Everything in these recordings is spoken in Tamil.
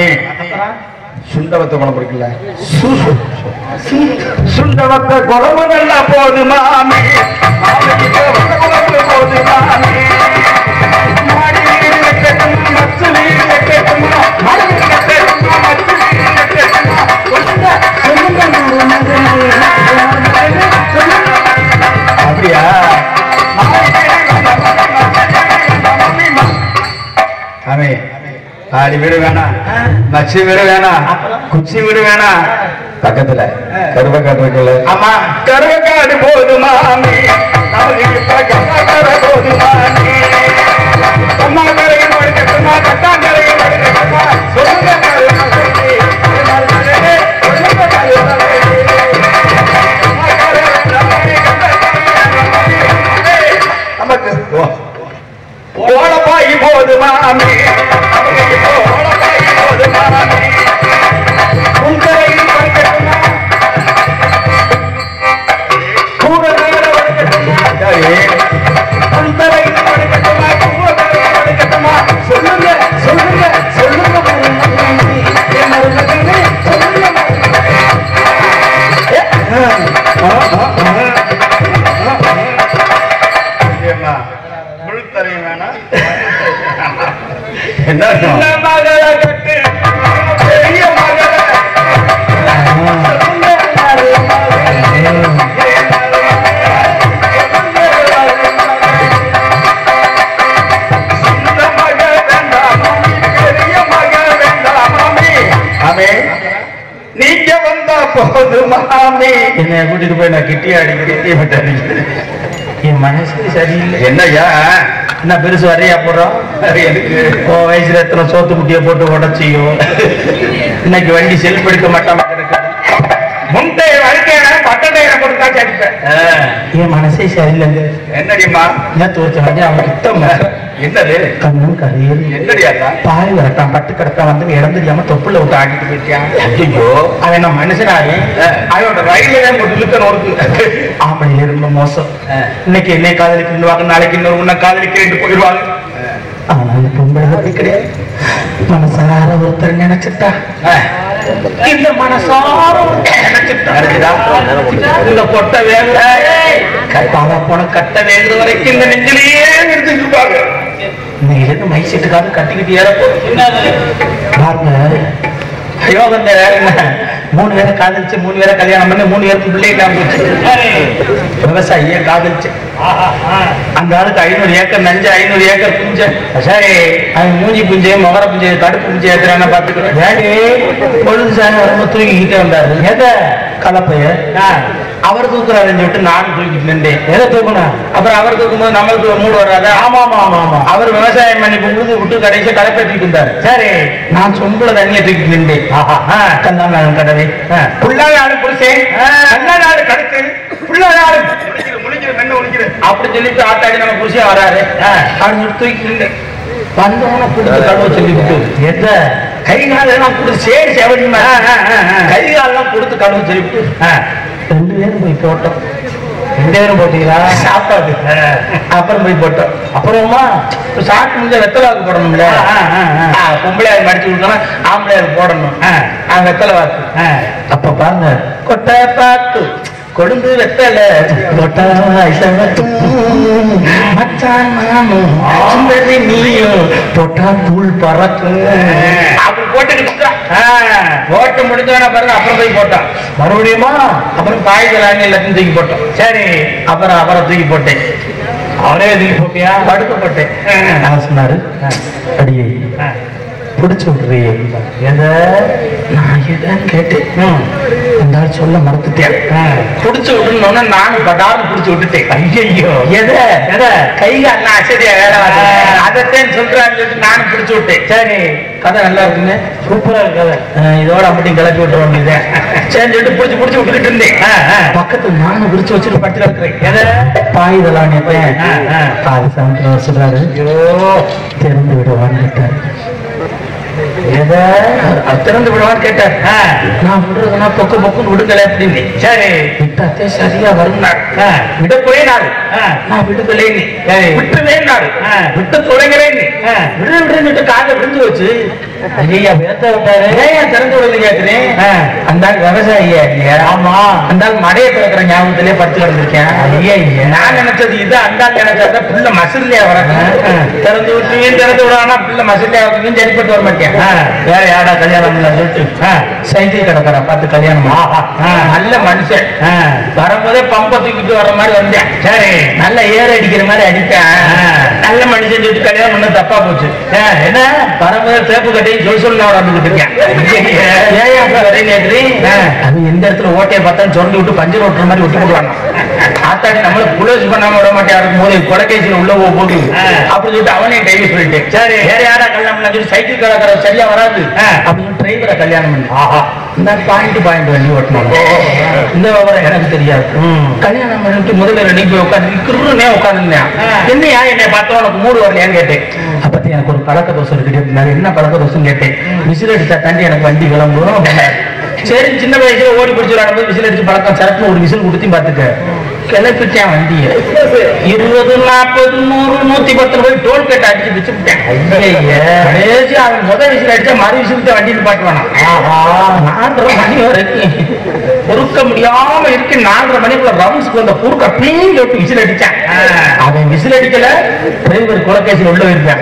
மாமி சுண்டவத்தை குழம்பு இருக்குல்ல சுண்டவத்தை குழம்பு நல்லா போது மாமி மாமிக்கு வத்த குழம்பு போது மாமி மாடி வீடு வெட்டட்டும், மச்சு வீடு வெட்டட்டும், மாடி வீடு வெட்டட்டும், மச்சு வீடு வெட்டட்டும். சொல்லுங்க, சொல்லுங்க, சொல்லுங்க. அப்படியா ஆமே ஆடி வீடு வேணாம் மச்சி வீடு வேணாம் குச்சி வீடு வேணாம் பக்கத்துல கருவக்காடு இருக்குல்ல ஆமா கருவக்காடு போதுமா நமக்கு இப்ப கருவக்கார போதுமா கம்மாக்கரையும் படுக்கட்டுமா கட்டாங்கரையும் படுக்கட்டுமா சொல்லுங்க கருவக்காரே. சொல்லுங்க கருவக்காரே. நமக்கு ஓலப்பாய் போதுமாமே ஓலப்பாய் போதுமாமே உங்களையும் படுக்கட்டுமா கூடவேற படுக்கட்டுமா சரி உங்களையும் படுக்கட்டுமா கூடவேற படுக்கட்டுமா சொல்லுங்க சொல்லுங்க சொல்லுங்க மருமகனே. என் மருமகனே, சொல்லுங்க மருமகனே. ஏ, ஆ, ஆ, ஆ, ஆ. ஏம்மா, முழுத்தரையும் வேணாம் என்ன சின்ன மகளை கட்டு பெரிய மகளை நீங்க வந்தா போதும் மாமி என்னை கூட்டிட்டு போய் நான் கிட்டியா அடிக்கிறேன் கிட்டிய மட்டும் அடிக்கிறேன் என் மனசு சரியில்லை என்னய்யா என்ன பெருசு வரையா போடுறோம் எனக்கு ஓ வயசுல எத்தனை சோத்து முட்டியை போட்டு உடச்சியும் இன்னைக்கு வண்டி செல்ஃப் எடுக்க மாட்டாம கிடக்கு முட்டை வறுக்கையில பட்டை கொடுத்தா கேட்பேன் என் மனசே சரியில்லைங்க என்னடிம்மா நேற்று ஒருத்தன் வந்து அவன் கிட்ட என்னது கண்ணும் கரையில் என்னடியாக்கா பாய் வரட்டான் பட்டு கிடத்தான் வந்து இடம் தெரியாம தொப்புல விட்டு ஆட்டிட்டு போயிட்டான் ஐயோ அவன் நான் மனுஷனாவே அவனோட ரயிலே போட்டு இழுக்கணும் ஒருக்கு ஆம்பளையில ரொம்ப மோசம் ஆ. இன்னைக்கு என்னை காதலிக்கிடுவாங்க நாளைக்கு இன்னொரு உன்னை காதலிக்கிறேன் போயிடுவாங்க ஆனா அந்த பொம்பளை அப்படி கிடையாது மனசார ஒருத்தர் நினைச்சிட்டா இந்த மனசார ஒருத்தர் நினைச்சிட்டா நினைச்சுதா? இந்த கொட்டை வேங்க பாவா போன கட்ட வேண்டு வரைக்கும் இந்த நெஞ்சிலேயே நிறுத்திட்டு இருப்பாங்க இன்னைக்கு இருந்து மை செட்டுக்காக கட்டிக்கிட்டு ஏற பாருங்க ஐயோ அந்த என்ன மூணு பேரை காதலிச்சு மூணு பேரை கல்யாணம் பண்ணி மூணு பேருக்கு பிள்ளை இல்லாம போச்சு விவசாயியே காதலிச்சு அந்த ஆளுக்கு ஐநூறு ஏக்கர் நஞ்சு ஐநூறு ஏக்கர் புஞ்ச சரி அவன் மூஞ்சி புஞ்சை முகர புஞ்சை தடுப்பு புஞ்சை ஏத்துறான பாத்துக்கிறேன் ஏடி பொழுது சாயங்காலம் வரும்போது தூக்கிக்கிட்டே வந்தாரு எத கலப்பைய அவர் தூக்குறாருன்னு சொல்லிட்டு நானும் தூக்கிட்டு நின்றேன் எதை தூக்கணும் அப்புறம் அவர் தூக்கும்போது நம்மளுக்கு ஒரு மூடு வராது ஆமா ஆமா ஆமா ஆமா அவர் விவசாயம் பண்ணி பொழுது விட்டு கடைசியா கலப்பேற்றிட்டு இருந்தாரு சரி நான் சொம்புல தண்ணியை தூக்கிட்டு நின்றேன் கந்தான் கடவை புள்ளாடு புருஷன் கண்ணாடு கடுத்து புள்ளாடு முடிக்கிற மென்ன முடிக்கிற அப்படி சொல்லிட்டு ஆத்தாடி நம்ம புருஷன் வராரு அப்படின்னு சொல்லி தூக்கி நின்று வந்தவன கொடுத்து கழுவ சொல்லிவிட்டு எந்த கை காலெல்லாம் கொடுத்து சேரி செவடிமா கை காலெல்லாம் கொடுத்து கழுவ சொல்லிவிட்டு ரெண்டு பேரும் போய் போட்டோம் ரெண்டு பேரும் போட்டீங்களா சாப்பாடு அப்புறம் போய் போட்டோம் அப்புறமா இப்ப சாப்பிட்டு முடிஞ்ச வெத்தலாக்கு போடணும்ல ஆ, பொம்பளையார் மடிச்சு கொடுக்கணும் ஆம்பளையார் போடணும் ஆ, வெத்தலை வாக்கு அப்ப பாருங்க கொட்டை பாட்டு கொழுந்து வெத்தல கொட்டாய் சவத்தும் மச்சான் நானும் சுந்தரி நீயும் போட்டா தூள் பறக்கும் அப்படி போட்டுக்கிட்டு போட்டு முடிஞ்சவன பாருங்க அப்புறம் போய் போட்டான் மறுபடியுமா அப்புறம் காய்களாங்க எல்லாத்தையும் தூக்கி போட்டோம் சரி அப்புறம் அப்புறம் தூக்கி போட்டேன் அவரே தூக்கி போட்டியா படுக்க போட்டேன் நான் சொன்னாரு அடியே பிடிச்சு விட்டுறியே எதை நான் எதைன்னு கேட்டேன் இந்த ஆள் சொல்ல மறந்துட்டேன் பிடிச்சு விட்டுனோன்னா நானும் படார்னு பிடிச்சு விட்டுட்டேன் ஐயோ எதை எதை கை கால அசதியா வேலை பார்த்து அதைத்தான் சொல்றான்னு சொல்லிட்டு நானும் பிடிச்சு விட்டேன் சரி கதை நல்லா இருக்குங்க சூப்பரா இருக்கு கதை இதோட அப்படியும் கிளப்பி விட்டுற வேண்டியது சரி சொல்லிட்டு பிடிச்சு பிடிச்சு விட்டுக்கிட்டு இருந்தேன் பக்கத்துல நானும் விரிச்சு வச்சுட்டு பட்டு கிடக்குறேன் எதை பாய் இதெல்லாம் நினைப்பேன் காது சமைக்கிற சொல்றாரு ஐயோ திறந்து விடுவான்னு கேட்டாரு எதை திறந்து விடுவான்னு கேட்டார் நான் விடுறதுனா பொக்கு பொக்குன்னு விடுதலை அப்படின்னு சரி விட்டாத்தே சரியா வரும்னாரு விட போயினாரு நான் விடுதலைன்னு விட்டுவேன்னாரு விட்டு தொடங்குறேன்னு விடு விடுன்னு காதை விழுந்து வச்சு ஐயா பேத்த விட்டாரு ஏன் திறந்து விடுறது கேட்கிறேன் அந்த ஆள் விவசாயியா இல்லையா ஆமா அந்த ஆள் மடையை பிறக்கிற ஞாபகத்திலே படுத்து கிடந்திருக்கேன் ஐயா நான் நினைச்சது இது அந்த ஆள் நினைச்சா பிள்ளை மசில்லையா வரணும் திறந்து விட்டுவீங்க திறந்து விடானா பிள்ளை மசில்லையா வரணும் சரிப்பட்டு வர மாட்டேன் வேற யாரா கல்யாணம் பண்ண சொல்லிட்டு சைக்கிள் கிடக்குற பார்த்து கல்யாணம் நல்ல மனுஷன் வரும்போதே பம்ப தூக்கிட்டு வர மாதிரி வந்தேன் சரி நல்ல ஏர் அடிக்கிற மாதிரி அடித்தேன் நல்ல மனுஷன் சொல்லிட்டு கல்யாணம் பண்ண தப்பா போச்சு என்ன வரும்போதே சேப்பு கட்டையும் சொல் சொல்ல வந்துகிட்டு இருக்கேன் ஏன் அப்ப வரேன் நேற்று அது எந்த இடத்துல ஓட்டையை பார்த்தா சொரண்டி விட்டு பஞ்சர் ஓட்டுற மாதிரி விட்டு போடுவாங்க ஆத்தாடி நம்மள புலோஸ் பண்ணாம விட மாட்டேன் இருக்கும் போது கொலைகேசியில் உள்ள போ- போட்டு அப்படி சொல்லிட்டு அவனையும் கைவி சொல்லிட்டு சரி வேற யாரா கல்யாணம் பண்ண சொல்லி சைக்கிள் கலக்கிற சரியா வராது அப்படின்னு டிரைவரை கல்யாணம் பண்ணி ஆஹா இந்த பாயிண்ட் பாயிண்ட் வண்டி ஓட்டணும் இந்த விவரம் எனக்கு தெரியாது கல்யாணம் பண்ணிட்டு முதல்ல ரெடி போய் உட்காந்து நிக்கிறே உட்காந்துருந்தேன் என்னையா என்னை பார்த்தா உனக்கு மூடு வரலையான்னு கேட்டேன் அப்பத்தி எனக்கு ஒரு பழக்க தோசை இருக்கு அப்படின்னாரு என்ன பழக்க தோசைன்னு கேட்டேன் விசில் அடிச்சா தாண்டி எனக்கு வண்டி கிளம்பும் அப்படின்னாரு. சரி சின்ன வயசுல ஓடி பிடிச்சி விளையாடும்போது விசில் அடிச்சு பழக்கம் சரக்கு ஒரு விசில் கொடுத்து பார்த்துக்க கிளப்பிட்டேன் வண்டியை இருபது நாற்பது நூறு நூத்தி பத்து ரூபாய் டோல் கேட் அடிச்சு வச்சுட்டேன் கடைசி அவன் முதல் விசில் அடிச்சா மறு விசில் தான் வண்டியில் பாட்டு வேணாம் நாலரை மணி வரைக்கும் பொறுக்க முடியாம இருக்கு நாலரை மணிக்குள்ள ரவுண்ட்ஸ்க்கு வந்த பொறுக்க பீங்க விட்டு விசில் அடிச்சான் அவன் விசில் அடிக்கல டிரைவர் குலக்கேசி உள்ள இருப்பேன்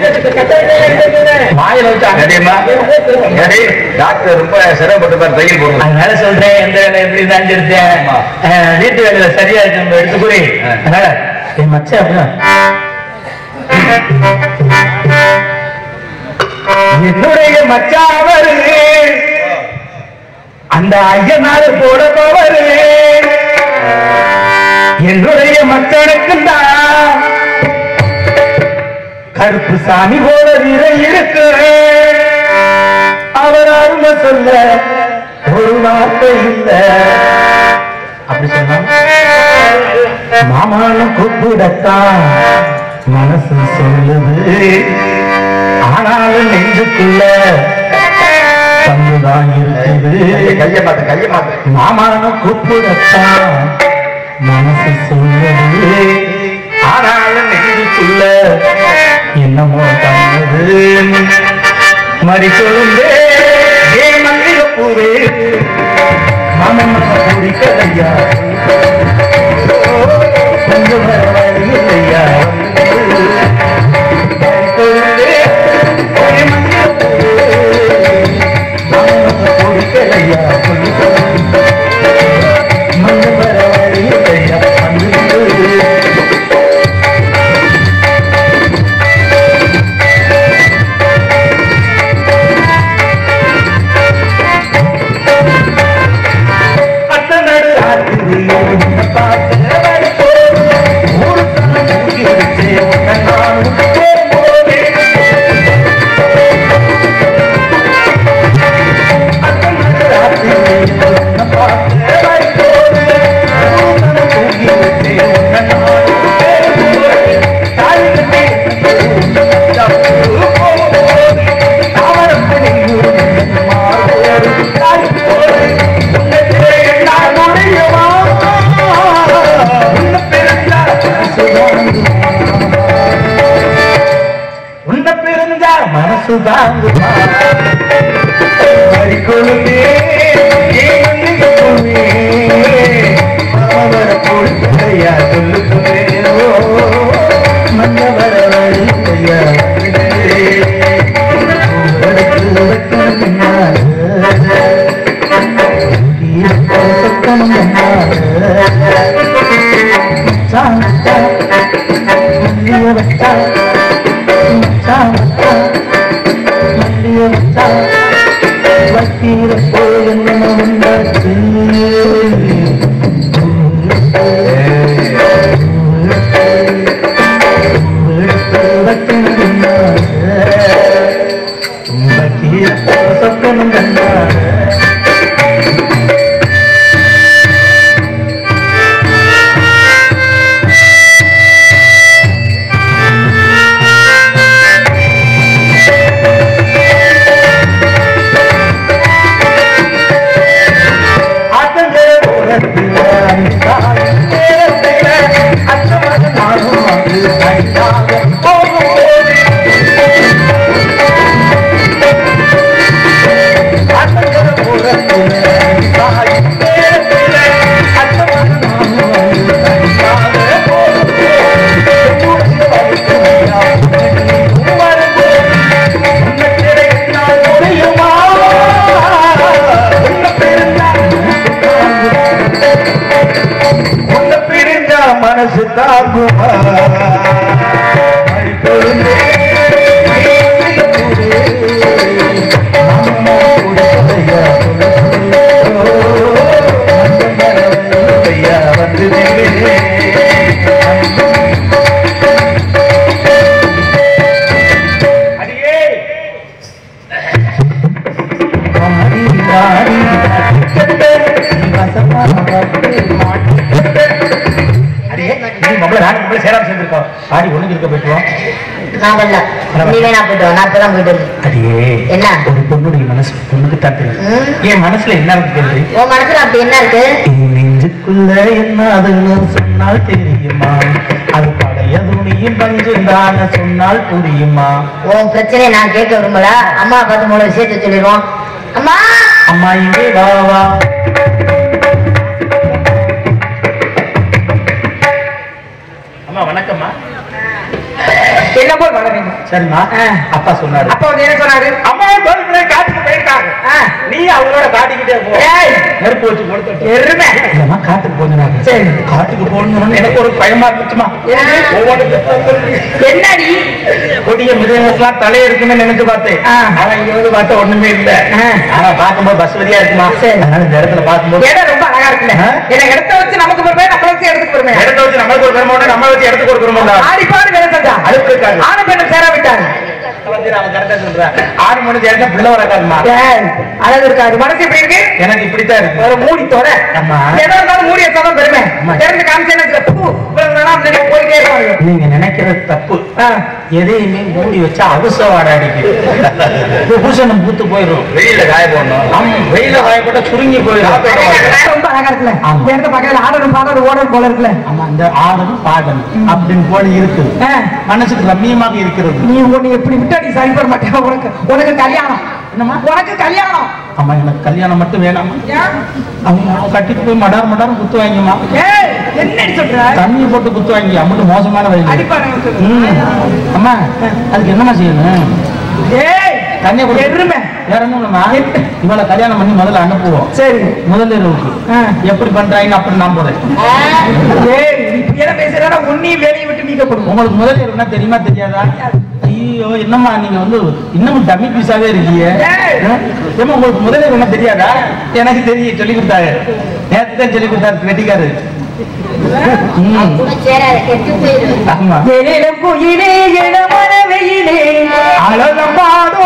வாயில வச்சு டாக்டர் ரொம்ப சிரமப்பட்டு பாரு தையல் போடுறது அதனால சொல்றேன் எந்த வேலை எப்படி தான் எடுத்தேன் அஹ், வீட்டு வேலையில சரியா இருக்கு நம்ம எடுத்து கூறி அதனால என் மச்சான் அப்படிதான் என்னுடைய மச்சான் அவரு அந்த ஐயனாரு போட போவரு என்னுடைய மச்சானுக்கு தான் கருப்பு சாமி போல விரை இருக்கு அவர் அருமை சொல்ல ஒரு வார்த்தை இல்ல அப்படி சொன்னா மாமானும் கூப்பிடத்தான் மனசு சொல்லுது ஆனாலும் நெஞ்சுக்குள்ள தந்துதான் இருக்குது கைய மாத்து கைய மாத்து மாமானும் கூப்பிடத்தான் மனசு சொல்லுது ஆனாலும் நெஞ்சுக்குள்ள என்னமோ தந்தது மறி சொல்லுந்தே ஏ மல்லிகைப்பூவே மாமன் குடிக்கலையா கொஞ்சம் வர வழி இல்லையா மறி சொல்லுந்தே, ஏ மல்லிகைப்பூவே, மாமன் குடிக்கலையா மஞ்சள் வர வழி இல்லையா வந்து அத்தனடு ஆத்திரி உன்னை பார்க்க வரும்போது ஒரு தலை தூக்கி வச்சு உன்னை நான் போகும்போது அத்தனடு ஆத்திரி உன்னை பார்க்க வரும்போது ஒரு தலை தூக்கி வச்சு உன்னை நான் போகும்போது தாய் கட்டி போகும்போது தாமரப்பணி மாறுவோடு தாய் போது உன்ன பிறந்தா மனசு தாங்குமா கொழுந்தே மனவர கொடுக்கையா சொல்லுக்குமே மன்னவர வழிக்கையா சொப்பனம் கண்டார் தாங்குமா அடிப்பொழுந்தே அம்மா குடிசையா ஐயா வந்து நின்றே அடியே ஆடி ஆடி மாட்டிக்கிட்ட, வசமா வந்து மாட்டிக்கிட்ட. அடியே நீ மம்பளை நாடு மம்பளை சேராம சேர்ந்திருக்கோம் ஆடி ஒண்ணுக்கு இருக்க போயிட்டுவோம் நான் வரல நீ வேணா போயிட்டு வா, நான் இப்பதான் போயிட்டு வரேன். அடியே என்ன? ஒரு பொண்ணுடைய மனசு பொண்ணுக்கு தான் தெரியும் ம். என் மனசுல என்ன இருக்கு தெரியும் உன் மனசுல அப்படி என்ன இருக்கு என் நெஞ்சுக்குள்ள என்ன அதுன்னு சொன்னால் தெரியுமா அது பழைய துணியும் பஞ்சுந்தான சொன்னால் புரியுமா உன் பிரச்சனையை நான் கேட்க விரும்பல அம்மா பார்த்து மூணு விஷயத்த சொல்லிடுவோம் அம்மா அம்மா இங்கே வா வா அம்மா வணக்கம்மா என்ன போய் வளரீங்க சரிம்மா அப்பா சொன்னாரு அப்பா வந்து என்ன சொன்னாரு அம்மா தோல்வியை காட்டுக்கு போயிருக்காங்க ஆ. நீ அவங்களோட காட்டிக்கிட்டே போ ஏய். நெருப்பு வச்சு கொடுத்து எருமை இல்லம்மா காட்டுக்கு போனாங்க சரி. காட்டுக்கு போகணும்னு எனக்கு ஒரு பயமா இருந்துச்சுமா என்னடி கொடிய மிருகங்களுக்குலாம் தலை இருக்குன்னு நினைச்சு பார்த்தேன் ஆ. ஆனா இங்க வந்து பார்த்தா ஒண்ணுமே இல்ல ஆ. ஆனா பார்க்கும்போது பஸ் வழியா இருக்குமா சரி. அதனால இந்த இடத்துல பார்க்கும்போது இடம் ரொம்ப அழகா இருக்குல்ல ஆ? என்ன இடத்த வச்சு நமக்கு பெருமை நம்மள வச்சு இடத்துக்கு பெருமை இடத்த வச்சு நம்மளுக்கு ஒரு பெருமை உண்டு, நம்ம வச்சு இடத்துக்கு ஒரு பெருமை உண்டா? ஆடி பாடி வேலை செஞ்சா அழுக்கு இருக்காது. ஆணும் பெண்ணும் சேர விட்டாரு வந்து அவன் correct ஆ சொல்றான். ஆறு மணி சேர்ந்தா பிள்ளை வராதுமா ஏய், அழகு இருக்காது மனசு எப்படி இருக்கு எனக்கு இப்படித்தான் இருக்கு ஒரு மூடி தோற ஆமா. எதா இருந்தாலும் மூடி வச்சாதான் பெருமை ஆமா. திறந்து காமிச்சேன்னு வச்சுக்க, பூ, இவ்வளவு நேரம் அப்படி போயிட்டே இருப்பாங்க நீங்க நினைக்கிறது தப்பு ஆ. எதையுமே மூடி வச்சா அவச வாடை அடிக்குது பூசணம் பூத்து போயிடும் வெயில காய போடணும் ஆமா வெயில காயப்பட்ட சுருங்கி போயிடும் ரொம்ப அழகா இருக்குல்ல ஆமா. இந்த இடத்த பக்கத்துல ஆடணும் பாடணும் ஓடணும் போல இருக்குல்ல ஆமா இந்த ஆடணும் பாடணும் அப்படின்னு போல இருக்குது ஆ. மனசுக்கு ரம்மியமாக இருக்கிறது நீ உன்னை எப்படி விட்டா நீ சரி பண்ண மாட்டேன் உனக்கு உனக்கு கல்யாணம் என்னம்மா உனக்கு கல்யாணம் ஆமா எனக்கு கல்யாணம் மட்டும் வேணாமா ஏன்? அவங்க கட்டிட்டு போய் மடார் மடார் குத்து வாங்கிமா ஏய், என்னடி சொல்ற தண்ணியை போட்டு குத்து வாங்கி அம்மட்டு மோசமான வழி அடிப்பாங்க ம். அம்மா அதுக்கு என்னம்மா செய்யணும் ஏய் தண்ணியை போட்டு எருமை வேற ஒண்ணும் இல்லம்மா இவளை கல்யாணம் பண்ணி முதல்ல அனுப்புவோம் சரி முதல் இரவுக்கு ஆ. எப்படி பண்றாங்கன்னு அப்படி நான் போறேன் ஏய் நீ இப்படி எல்லாம் பேசுறா உன்னையும் வேலையை விட்டு நீக்கப்படும் உங்களுக்கு முதல் இரவுனா தெரியுமா தெரியாதா ஐயோ என்னம்மா நீங்க வந்து இன்னமும் டம்மி பீஸாவே இருக்கீங்க ஏய். ஆ? ஏம்மா உங்களுக்கு முதல் இரவுனா தெரியாதா எனக்கு தெரியும் சொல்லி கொடுத்தாரு நேத்து தான் சொல்லி கொடுத்தாரு வெட்டிக்காரு ம். கூட சேராத கெட்டு போயிரு ஆமா எழிலும் குயிலே இளமன வெயிலே அழகம் பாடோ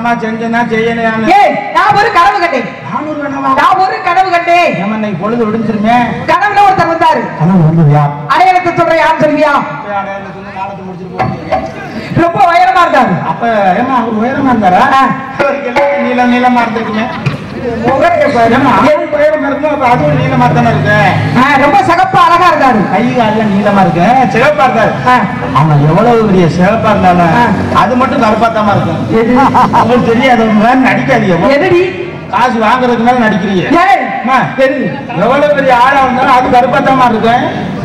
ஆமா செஞ்சனா செய்யலையான்னு ஏய் நான் ஒரு கனவு கண்டேன் நானூறு வேணாமா நான் ஒரு கனவு கண்டேன் ஏமா இன்னைக்கு பொழுது விடிஞ்சிருமே கனவுல ஒருத்தர் வந்தாரு கனவு வந்து யார் அடையாளத்தை சொல்ற யாருன்னு சொல்லுவியா நாளத்தை முடிச்சிட்டு போறீங்க ரொம்ப உயரமா இருந்தாரு அப்ப ஏமா அவர் உயரமா இருந்தாரா அவருக்கு எல்லாம் நீளம் நீளமா இருந்திருக்குமே ஏமா அவர் உயரமா இருக்கும் அப்ப அதுவும் நீளமா தானே இருக்கு ஆ, ரொம்ப சகப்பா அழகா இருந்தாரு கை கால்லாம் நீளமா இருக்கு சிவப்பா இருக்காரு ஆ. ஆமா எவ்வளவு பெரிய சிவப்பா இருந்தாலும் ஆ. அது மட்டும் கருப்பாத்தாம இருக்கும் உங்களுக்கு தெரியாதவங்க நடிக்காதீங்க எதடி காசு வாங்குறதுக்கு மேல நடிக்கிறீங்க ஏய் அம்மா, எவ்வளவு பெரிய ஆளா இருந்தாலும் அது கருப்பாத்தாம இருக்கும்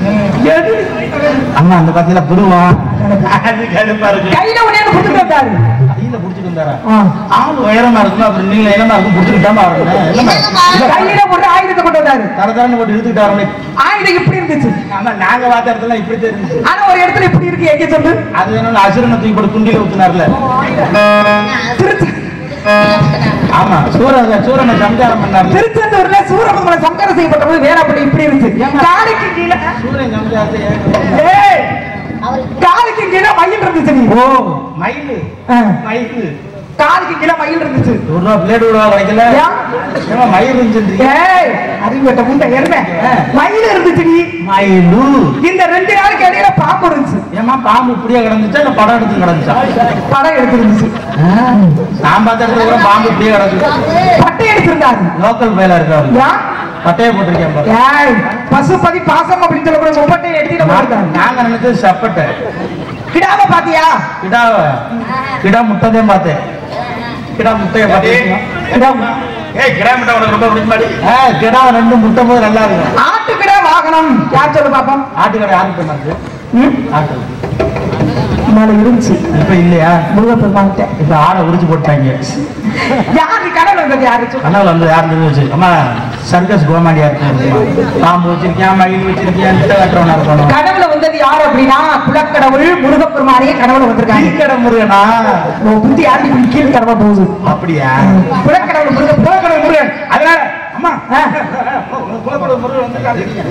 அம்மா அந்த பாத்தீங்களா புருவா அது கருப்பா இருக்கு கையில உடனே புடிச்சிட்டு வந்தாரு கையில புடிச்சிட்டு இருந்தாரா ஆ. ஆள் உயரமா இருக்கும் அப்புறம் நீங்க நீளமா இருக்கும் புடிச்சுக்கிட்டாம வரணும் இல்லம்மா, இல்ல, கையில ஒரு ஆயுதத்தை கொண்டு வந்தாரு தர தரன்னு போட்டு இழுத்துக்கிட்டு வரணும் ஆயுதம் இப்படி இருந்துச்சு ஆமா நாங்க பார்த்த இடத்துல இப்படி தெரிஞ்சு ஆனா ஒரு இடத்துல இப்படி இருக்கு எங்க சொல்லு அது வேணும் அசுரனை தூக்கி போட்டு குண்டில ஊத்துனார்ல திருச்சி ஆமா சூரனை சூரனை சம்சாரம் பண்ணார்ல திருச்செந்தூர்ல சூரமங்கல சம்காரம் செய்யப்பட்டது வேறப்படி இப்படி இருந்துச்சு காலுக்கு கீழே சூரன் சம்சாரத்தை ஏன் ஏய், காலுக்கு கீழே மயில் இருந்துச்சு நீ ஓ மயிலு ஆ, மயிலு காலுக்கு கீழே மயில் இருந்துச்சு ஒரு ரூபா பிளேடு விடுவா கிடைக்கல ஏன்? ஏமா மயில் இருந்துச்சு ஏய் அறிவிட்ட முண்டை எருமை மயில் இருந்துச்சு நீ மயிலு இந்த ரெண்டு நாளுக்கு இடையில பாம்பு இருந்துச்சு ஏமா பாம்பு இப்படியே கிடந்துச்சா இல்ல படம் எடுத்து கிடந்துச்சா படம் எடுத்துருந்துச்சு நான் பார்த்த இடத்துல கூட பாம்பு இப்படியே கிடக்கு பட்டை எடுத்திருந்தாரு லோக்கல் பயில இருக்காரு ஏன்? பட்டையை போட்டிருக்கேன் பாரு ஏய், பசுபதி பாசம் அப்படின்னு சொல்லக்கூடிய முப்பட்டை எடுத்துட்டு போயிருந்தாங்க நாங்க நினைச்சது சப்பட்டை கிடாம பாத்தியா கிடாவ கிடா முட்டைதான் பார்த்தேன் கிடா முட்டையை பார்த்தீங்க கிடா மு- ஏய் கிடா முட்டை உனக்கு ரொம்ப பிடிக்குமாடி ஆ, கிடா ரெண்டு முட்டை போது நல்லா இருக்கும் ஆட்டு கிடா வாகனம் யார் சொல்லு பாப்போம் ஆட்டுக்கடை யாருக்கு மாத்து ம்? ஆட்டு முன்னால இருந்துச்சு இப்ப இல்லையா முருகப்பெருமான்கிட்ட இப்ப ஆடை உரிச்சு போட்டாங்க யாரு கடவுள் வந்தது யாரு சொல்லு கனவுல வந்து யார் தெரிஞ்சு வச்சு அம்மா சர்க்கஸ் கோமாடியா இருக்கு பாம்பு வச்சிருக்கேன் மயில் வச்சிருக்கேன் கிட்ட கட்டுறவனா இருக்கணும் கடவுள வந்தது யாரு அப்படின்னா குலக்கடவுள் முருகப்பெருமானே கடவுள வந்திருக்காங்க கீழ்கடை முருகனா உன் புத்தி யாரு இப்படி கீழ் கடவுள போகுது அப்படியா குலக்கடவுள் முருக குலக்கடை முருகன் அதனால அம்மா ஆ. குலக்கடை முருகன் வந்து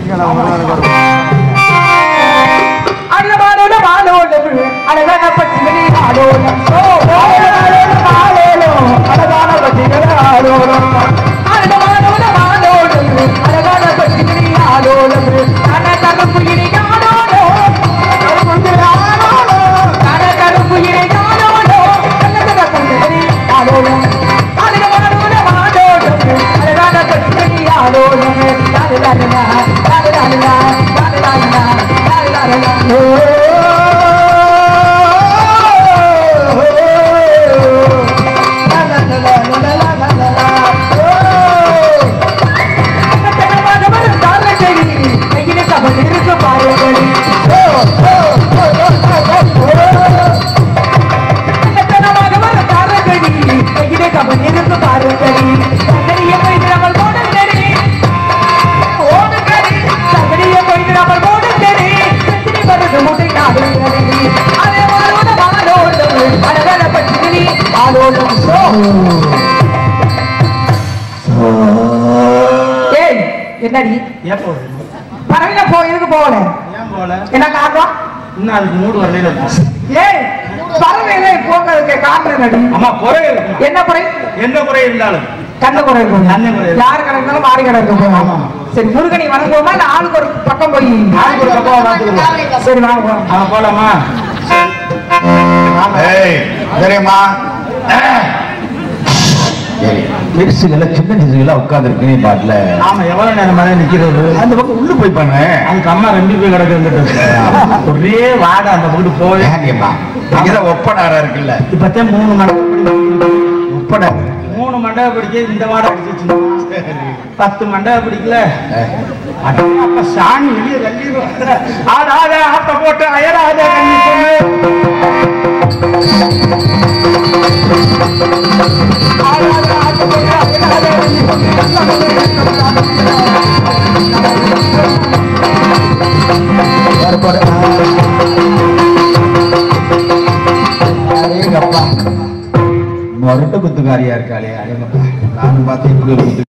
அழகானோட வாழோடும் அழகான பச்சிகளே ஆடோடும் ஓ, ஆடோடும் ஆடோடும் அழகான பச்சிகளே ஆடோடும் அழகானோட வாழோடும் அழகான பச்சிகளே ஆடோடும் கன கருப்புயிரை ஆடோடும் கருப்புயிரை ஆடோடும் கன கருப்புயிரை ஆடோடும் கண்ணகர பச்சிகளே ஆடோடும் அழகானோட வாழோடும் அழகான பச்சிகளே ஆடோடும் லாலலாலா லாலலாலா லாலலாலா ஏய் என்னடி ஏன் போகுது பறவையில போ எதுக்கு போகல ஏன் போல என்ன காரணம் இன்னும் அதுக்கு மூடு வரலையில இருக்கு ஏய் பறவையில போகிறதுக்கு காரணம் என்னடி அம்மா குறை இருக்கும் என்ன குறை என்ன குறை இருந்தாலும் கண்ண குறை இருக்கும் கண்ணு குறை இருக்கும். யார் கடை இருந்தாலும் மாறி கடை இருக்கும் ஆமா. சரி முருகனை வணங்குவோமா இல்ல ஆளுக்கு ஒரு பக்கம் போய் ஆளுக்கு ஒரு பக்கம் பார்த்துக்குவோம் சரி வாங்க போலாம். அவன் போலாமா ஏய் தெரியுமா பெருசுகள சின்ன சிசுகள உட்காந்துருக்கு நீ பாட்டுல ஆமா எவ்வளவு நேரம் மேலே நிக்கிறது அந்த பக்கம் உள்ள போய் பண்ணு அதுக்கு அம்மா ரெண்டு பேர் கிடக்கு வந்துட்டு ஒரே வாடை அந்த பக்கத்து போய் ஏங்கம்மா இங்கதான் ஒப்படாரா இருக்குல்ல இப்பத்தே மூணு மண்டபம் ஒப்படாரு மூணு மண்டபம் பிடிக்க இந்த வாடை அடிச்சிச்சு பத்து மண்டபம் பிடிக்கல அட, அப்ப சாணி வெளியே தள்ளிடுவாங்க ஆடாத ஆட்ட போட்டு அயராத கண்ணி பொண்ணு ஆடாத ஆட்ட போட்டு அயராத கண்ணி பொண்ணு அடேங்கப்பா மொரட்டு குத்துக்காரியா இருக்காளே அடேங்கப்பா நானும் பார்த்து இப்படி ஒரு குத்து